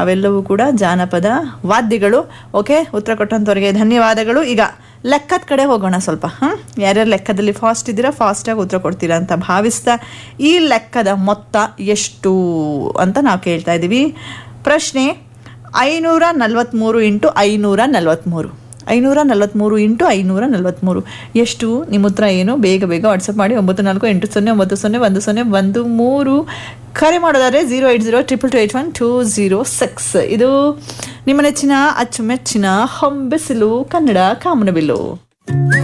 ಅವೆಲ್ಲವೂ ಕೂಡ ಜಾನಪದ ವಾದ್ಯಗಳು ಓಕೆ ಉತ್ತರ ಕೊಟ್ಟಂಥವ್ರಿಗೆ ಧನ್ಯವಾದಗಳು ಈಗ ಲೆಕ್ಕದ ಕಡೆ ಹೋಗೋಣ ಸ್ವಲ್ಪ ಹಾಂ ಯಾರ್ಯಾರು ಲೆಕ್ಕದಲ್ಲಿ ಫಾಸ್ಟ್ ಇದ್ದೀರಾ ಫಾಸ್ಟಾಗಿ ಉತ್ತರ ಕೊಡ್ತೀರಾ ಅಂತ ಭಾವಿಸ್ತಾ ಈ ಲೆಕ್ಕದ ಮೊತ್ತ ಎಷ್ಟು ಅಂತ ನಾವು ಕೇಳ್ತಾ ಇದ್ದೀವಿ ಪ್ರಶ್ನೆ ಐನೂರ ನಲವತ್ತ್ಮೂರು ಇಂಟು ಐನೂರ ನಲವತ್ತ್ಮೂರು ಐನೂರ ನಲವತ್ತ್ಮೂರು ಇಂಟು ಐನೂರ ನಲವತ್ತ್ಮೂರು ಎಷ್ಟು ನಿಮ್ಮ ಉತ್ತರ ಏನು ಬೇಗ ಬೇಗ ವಾಟ್ಸಪ್ ಮಾಡಿ ಒಂಬತ್ತು ನಾಲ್ಕು ಎಂಟು ಸೊನ್ನೆ ಒಂಬತ್ತು ಸೊನ್ನೆ ಒಂದು ಸೊನ್ನೆ ಒಂದು ಮೂರು ಕರೆ ಮಾಡೋದಾದ್ರೆ zero eight zero triple two eight one two zero six ಇದು ನಿಮ್ಮ ನೆಚ್ಚಿನ ಅಚ್ಚುಮೆಚ್ಚಿನ ಹೊಂಬೆಸಿಲು ಕನ್ನಡ ಕಾಮನಬಿಲ್ಲು